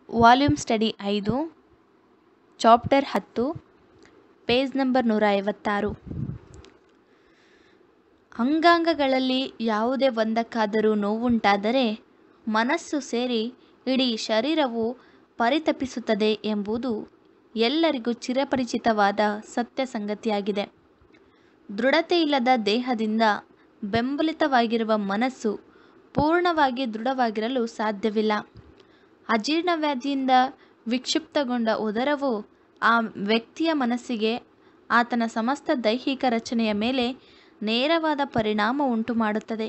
volume study ಐದು chapter ಹತ್ತು page number ನೂರ ಐವತ್ತಾರು ಅಂಗಾಂಗಗಳಲ್ಲಿ ಯಾವುದೇ ಒಂದಕ್ಕಾದರೂ ನೋವುಂಟಾದರೆ ಮನಸ್ಸು ಸೇರಿ ಇಡೀ ಶರೀರವು ಪರಿತಪಿಸುತ್ತದೆ ಎಂಬುದು ಎಲ್ಲರಿಗೂ ಚಿರಪರಿಚಿತವಾದ ಸತ್ಯ ಸಂಗತಿಯಾಗಿದೆ ದೃಢತೆಯಿಲ್ಲದ ದೇಹದಿಂದ ಬೆಂಬಲಿತವಾಗಿರುವ ಮನಸ್ಸು ಪೂರ್ಣವಾಗಿ ದೃಢವಾಗಿರಲು ಸಾಧ್ಯವಿಲ್ಲ ಅಜೀರ್ಣವ್ಯಾಧಿಯಿಂದ ವಿಕ್ಷಿಪ್ತಗೊಂಡ ಉದರವು ಆ ವ್ಯಕ್ತಿಯ ಮನಸ್ಸಿಗೆ ಆತನ ಸಮಸ್ತ ದೈಹಿಕ ರಚನೆಯ ಮೇಲೆ ನೇರವಾದ ಪರಿಣಾಮ ಉಂಟುಮಾಡುತ್ತದೆ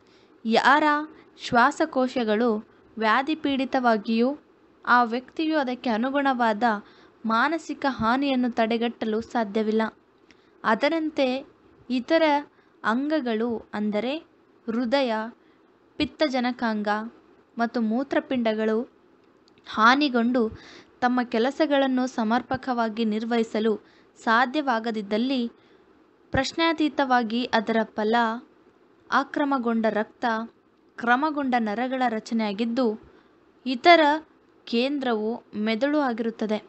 ಯಾರ ಶ್ವಾಸಕೋಶಗಳು ವ್ಯಾಧಿಪೀಡಿತವಾಗಿಯೂ ಆ ವ್ಯಕ್ತಿಯು ಅದಕ್ಕೆ ಅನುಗುಣವಾದ ಮಾನಸಿಕ ಹಾನಿಯನ್ನು ತಡೆಗಟ್ಟಲು ಸಾಧ್ಯವಿಲ್ಲ ಅದರಂತೆ ಇತರ ಅಂಗಗಳು ಅಂದರೆ ಹೃದಯ ಪಿತ್ತಜನಕಾಂಗ ಮತ್ತು ಮೂತ್ರಪಿಂಡಗಳು ಹಾನಿಗೊಂಡು ತಮ್ಮ ಕೆಲಸಗಳನ್ನು ಸಮರ್ಪಕವಾಗಿ ನಿರ್ವಹಿಸಲು ಸಾಧ್ಯವಾಗದಿದ್ದಲ್ಲಿ ಪ್ರಶ್ನಾತೀತವಾಗಿ ಅದರ ಫಲ ಆಕ್ರಮಗೊಂಡ ರಕ್ತ ಕ್ರಮಗೊಂಡ ನರಗಳ ರಚನೆಯಾಗಿದ್ದು ಇತರ ಕೇಂದ್ರವು ಮೆದುಳು ಆಗಿರುತ್ತದೆ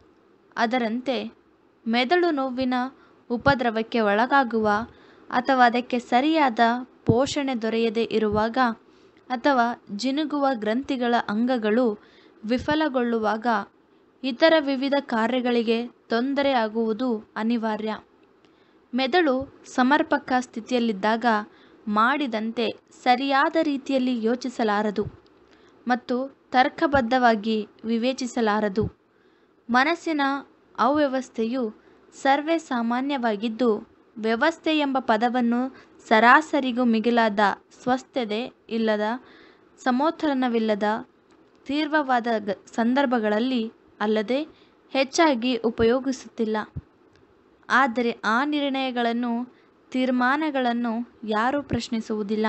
ಅದರಂತೆ ಮೆದುಳು ನೋವಿನ ಉಪದ್ರವಕ್ಕೆ ಒಳಗಾಗುವ ಅಥವಾ ಅದಕ್ಕೆ ಸರಿಯಾದ ಪೋಷಣೆ ದೊರೆಯದೇ ಇರುವಾಗ ಅಥವಾ ಜಿನುಗುವ ಗ್ರಂಥಿಗಳ ಅಂಗಗಳು ವಿಫಲಗೊಳ್ಳುವಾಗ ಇತರ ವಿವಿಧ ಕಾರ್ಯಗಳಿಗೆ ತೊಂದರೆ ಆಗುವುದು ಅನಿವಾರ್ಯ ಮೆದುಳು ಸಮರ್ಪಕ ಸ್ಥಿತಿಯಲ್ಲಿದ್ದಾಗ ಮಾಡಿದಂತೆ ಸರಿಯಾದ ರೀತಿಯಲ್ಲಿ ಯೋಚಿಸಲಾರದು ಮತ್ತು ತರ್ಕಬದ್ಧವಾಗಿ ವಿವೇಚಿಸಲಾರದು ಮನಸ್ಸಿನ ಅವ್ಯವಸ್ಥೆಯು ಸರ್ವೇ ಸಾಮಾನ್ಯವಾಗಿದ್ದು ವ್ಯವಸ್ಥೆ ಎಂಬ ಪದವನ್ನು ಸರಾಸರಿಗೂ ಮಿಗಿಲಾದ ಸ್ವಸ್ಥತೆ ಇಲ್ಲದ ಸಮತೋಲನವಿಲ್ಲದ ತೀವ್ರವಾದ ಗ ಸಂದರ್ಭಗಳಲ್ಲಿ ಅಲ್ಲದೆ ಹೆಚ್ಚಾಗಿ ಉಪಯೋಗಿಸುತ್ತಿಲ್ಲ ಆದರೆ ಆ ನಿರ್ಣಯಗಳನ್ನು ತೀರ್ಮಾನಗಳನ್ನು ಯಾರೂ ಪ್ರಶ್ನಿಸುವುದಿಲ್ಲ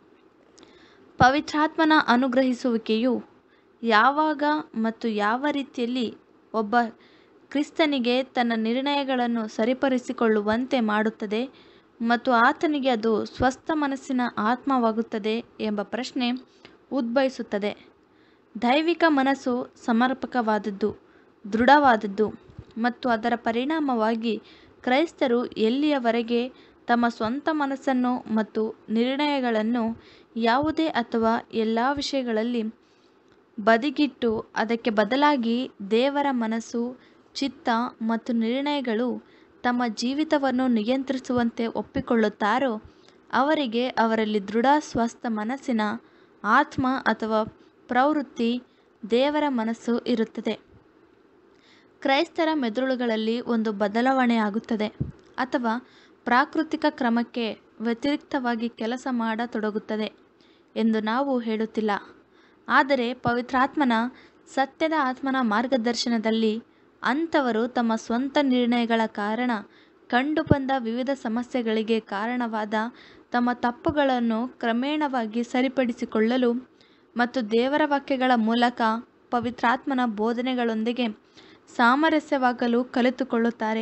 ಪವಿತ್ರಾತ್ಮನ ಅನುಗ್ರಹಿಸುವಿಕೆಯು ಯಾವಾಗ ಮತ್ತು ಯಾವ ರೀತಿಯಲ್ಲಿ ಒಬ್ಬ ಕ್ರಿಸ್ತನಿಗೆ ತನ್ನ ನಿರ್ಣಯಗಳನ್ನು ಸರಿಪಡಿಸಿಕೊಳ್ಳುವಂತೆ ಮಾಡುತ್ತದೆ ಮತ್ತು ಆತನಿಗೆ ಅದು ಸ್ವಸ್ಥ ಮನಸ್ಸಿನ ಆತ್ಮವಾಗುತ್ತದೆ ಎಂಬ ಪ್ರಶ್ನೆ ಉದ್ಭವಿಸುತ್ತದೆ ದೈವಿಕ ಮನಸ್ಸು ಸಮರ್ಪಕವಾದದ್ದು ದೃಢವಾದದ್ದು ಮತ್ತು ಅದರ ಪರಿಣಾಮವಾಗಿ ಕ್ರೈಸ್ತರು ಎಲ್ಲಿಯವರೆಗೆ ತಮ್ಮ ಸ್ವಂತ ಮನಸ್ಸನ್ನು ಮತ್ತು ನಿರ್ಣಯಗಳನ್ನು ಯಾವುದೇ ಅಥವಾ ಎಲ್ಲ ವಿಷಯಗಳಲ್ಲಿ ಬದಿಗಿಟ್ಟು ಅದಕ್ಕೆ ಬದಲಾಗಿ ದೇವರ ಮನಸ್ಸು ಚಿತ್ತ ಮತ್ತು ನಿರ್ಣಯಗಳು ತಮ್ಮ ಜೀವಿತವನ್ನು ನಿಯಂತ್ರಿಸುವಂತೆ ಒಪ್ಪಿಕೊಳ್ಳುತ್ತಾರೋ ಅವರಿಗೆ ಅವರಲ್ಲಿ ದೃಢ ಸ್ವಸ್ಥ ಮನಸ್ಸಿನ ಆತ್ಮ ಅಥವಾ ಪ್ರವೃತ್ತಿ ದೇವರ ಮನಸ್ಸು ಇರುತ್ತದೆ ಕ್ರೈಸ್ತರ ಮೆದುಳುಗಳಲ್ಲಿ ಒಂದು ಬದಲಾವಣೆಯಾಗುತ್ತದೆ ಅಥವಾ ಪ್ರಾಕೃತಿಕ ಕ್ರಮಕ್ಕೆ ವ್ಯತಿರಿಕ್ತವಾಗಿ ಕೆಲಸ ಮಾಡತೊಡಗುತ್ತದೆ ಎಂದು ನಾವು ಹೇಳುತ್ತಿಲ್ಲ ಆದರೆ ಪವಿತ್ರಾತ್ಮನ ಸತ್ಯದ ಆತ್ಮನ ಮಾರ್ಗದರ್ಶನದಲ್ಲಿ ಅಂಥವರು ತಮ್ಮ ಸ್ವಂತ ನಿರ್ಣಯಗಳ ಕಾರಣ ಕಂಡುಬಂದ ವಿವಿಧ ಸಮಸ್ಯೆಗಳಿಗೆ ಕಾರಣವಾದ ತಮ್ಮ ತಪ್ಪುಗಳನ್ನು ಕ್ರಮೇಣವಾಗಿ ಸರಿಪಡಿಸಿಕೊಳ್ಳಲು ಮತ್ತು ದೇವರ ವಾಕ್ಯಗಳ ಮೂಲಕ ಪವಿತ್ರಾತ್ಮನ ಬೋಧನೆಗಳೊಂದಿಗೆ ಸಾಮರಸ್ಯವಾಗಲು ಕಲಿತುಕೊಳ್ಳುತ್ತಾರೆ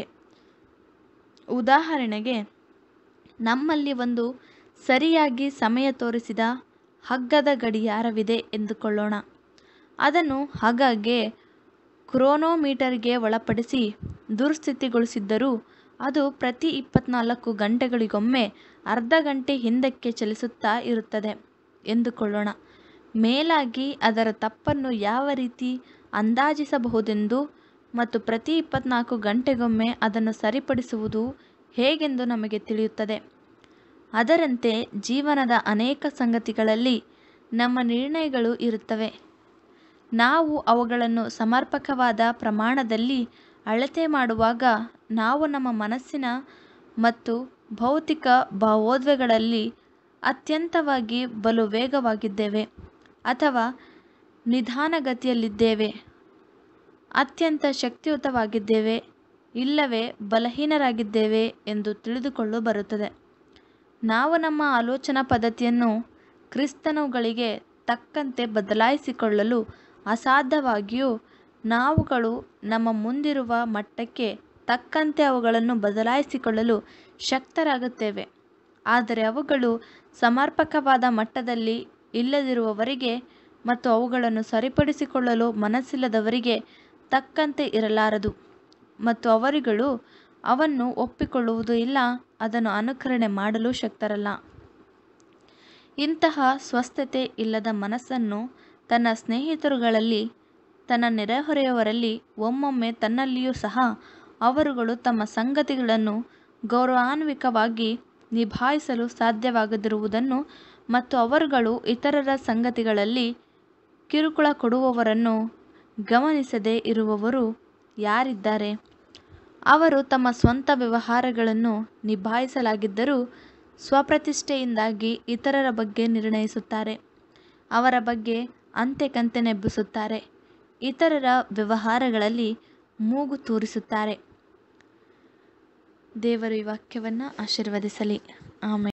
ಉದಾಹರಣೆಗೆ ನಮ್ಮಲ್ಲಿ ಒಂದು ಸರಿಯಾಗಿ ಸಮಯ ತೋರಿಸಿದ ಹಗ್ಗದ ಗಡಿಯಾರವಿದೆ ಎಂದುಕೊಳ್ಳೋಣ ಅದನ್ನು ಆಗಾಗ್ಗೆ ಕ್ರೋನೋಮೀಟರ್ಗೆ ಒಳಪಡಿಸಿ ದುರ್ಸ್ಥಿತಿಗೊಳಿಸಿದ್ದರೂ ಅದು ಪ್ರತಿ ಇಪ್ಪತ್ನಾಲ್ಕು ಗಂಟೆಗಳಿಗೊಮ್ಮೆ ಅರ್ಧ ಗಂಟೆ ಹಿಂದಕ್ಕೆ ಚಲಿಸುತ್ತಾ ಇರುತ್ತದೆ ಎಂದುಕೊಳ್ಳೋಣ ಮೇಲಾಗಿ ಅದರ ತಪ್ಪನ್ನು ಯಾವ ರೀತಿ ಅಂದಾಜಿಸಬಹುದೆಂದು ಮತ್ತು ಪ್ರತಿ ಇಪ್ಪತ್ನಾಲ್ಕು ಗಂಟೆಗೊಮ್ಮೆ ಅದನ್ನು ಸರಿಪಡಿಸುವುದು ಹೇಗೆಂದು ನಮಗೆ ತಿಳಿಯುತ್ತದೆ ಅದರಂತೆ ಜೀವನದ ಅನೇಕ ಸಂಗತಿಗಳಲ್ಲಿ ನಮ್ಮ ನಿರ್ಣಯಗಳು ಇರುತ್ತವೆ ನಾವು ಅವುಗಳನ್ನು ಸಮರ್ಪಕವಾದ ಪ್ರಮಾಣದಲ್ಲಿ ಅಳತೆ ಮಾಡುವಾಗ ನಾವು ನಮ್ಮ ಮನಸ್ಸಿನ ಮತ್ತು ಭೌತಿಕ ಭಾವೋದ್ವೇಗಗಳಲ್ಲಿ ಅತ್ಯಂತವಾಗಿ ಬಲು ವೇಗವಾಗಿದ್ದೇವೆ ಅಥವಾ ನಿಧಾನಗತಿಯಲ್ಲಿದ್ದೇವೆ ಅತ್ಯಂತ ಶಕ್ತಿಯುತವಾಗಿದ್ದೇವೆ ಇಲ್ಲವೇ ಬಲಹೀನರಾಗಿದ್ದೇವೆ ಎಂದು ತಿಳಿದುಕೊಳ್ಳು ಬರುತ್ತದೆ ನಾವು ನಮ್ಮ ಆಲೋಚನಾ ಪದ್ಧತಿಯನ್ನು ಕ್ರಿಸ್ತನುಗಳಿಗೆ ತಕ್ಕಂತೆ ಬದಲಾಯಿಸಿಕೊಳ್ಳಲು ಅಸಾಧ್ಯವಾಗಿಯೂ ನಾವುಗಳು ನಮ್ಮ ಮುಂದಿರುವ ಮಟ್ಟಕ್ಕೆ ತಕ್ಕಂತೆ ಅವುಗಳನ್ನು ಬದಲಾಯಿಸಿಕೊಳ್ಳಲು ಶಕ್ತರಾಗುತ್ತೇವೆ ಆದರೆ ಅವುಗಳು ಸಮರ್ಪಕವಾದ ಮಟ್ಟದಲ್ಲಿ ಇಲ್ಲದಿರುವವರೆಗೆ ಮತ್ತು ಅವುಗಳನ್ನು ಸರಿಪಡಿಸಿಕೊಳ್ಳಲು ಮನಸ್ಸಿಲ್ಲದವರಿಗೆ ತಕ್ಕಂತೆ ಇರಲಾರದು ಮತ್ತು ಅವರುಗಳು ಅವನ್ನು ಒಪ್ಪಿಕೊಳ್ಳುವುದೂ ಇಲ್ಲ ಅದನ್ನು ಅನುಕರಣೆ ಮಾಡಲು ಶಕ್ತರಲ್ಲ ಇಂತಹ ಸ್ವಸ್ಥತೆ ಇಲ್ಲದ ಮನಸ್ಸನ್ನು ತನ್ನ ಸ್ನೇಹಿತರುಗಳಲ್ಲಿ ತನ್ನ ನೆರೆಹೊರೆಯವರಲ್ಲಿ ಒಮ್ಮೊಮ್ಮೆ ತನ್ನಲ್ಲಿಯೂ ಸಹ ಅವರುಗಳು ತಮ್ಮ ಸಂಗತಿಗಳನ್ನು ಗೌರವಾನ್ವಿತವಾಗಿ ನಿಭಾಯಿಸಲು ಸಾಧ್ಯವಾಗದಿರುವುದನ್ನು ಮತ್ತು ಅವರುಗಳು ಇತರರ ಸಂಗತಿಗಳಲ್ಲಿ ಕಿರುಕುಳ ಕೊಡುವವರನ್ನು ಗಮನಿಸದೇ ಇರುವವರು ಯಾರಿದ್ದಾರೆ ಅವರು ತಮ್ಮ ಸ್ವಂತ ವ್ಯವಹಾರಗಳನ್ನು ನಿಭಾಯಿಸಲಾಗಿದ್ದರೂ ಸ್ವಪ್ರತಿಷ್ಠೆಯಿಂದಾಗಿ ಇತರರ ಬಗ್ಗೆ ನಿರ್ಣಯಿಸುತ್ತಾರೆ ಅವರ ಬಗ್ಗೆ ಅಂತೆ ಕಂತೆನೆಬ್ಬಿಸುತ್ತಾರೆ ಇತರರ ವ್ಯವಹಾರಗಳಲ್ಲಿ ಮೂಗು ತೂರಿಸುತ್ತಾರೆ ದೇವರು ಈ ವಾಕ್ಯವನ್ನು ಆಶೀರ್ವದಿಸಲಿ ಆಮೇಲೆ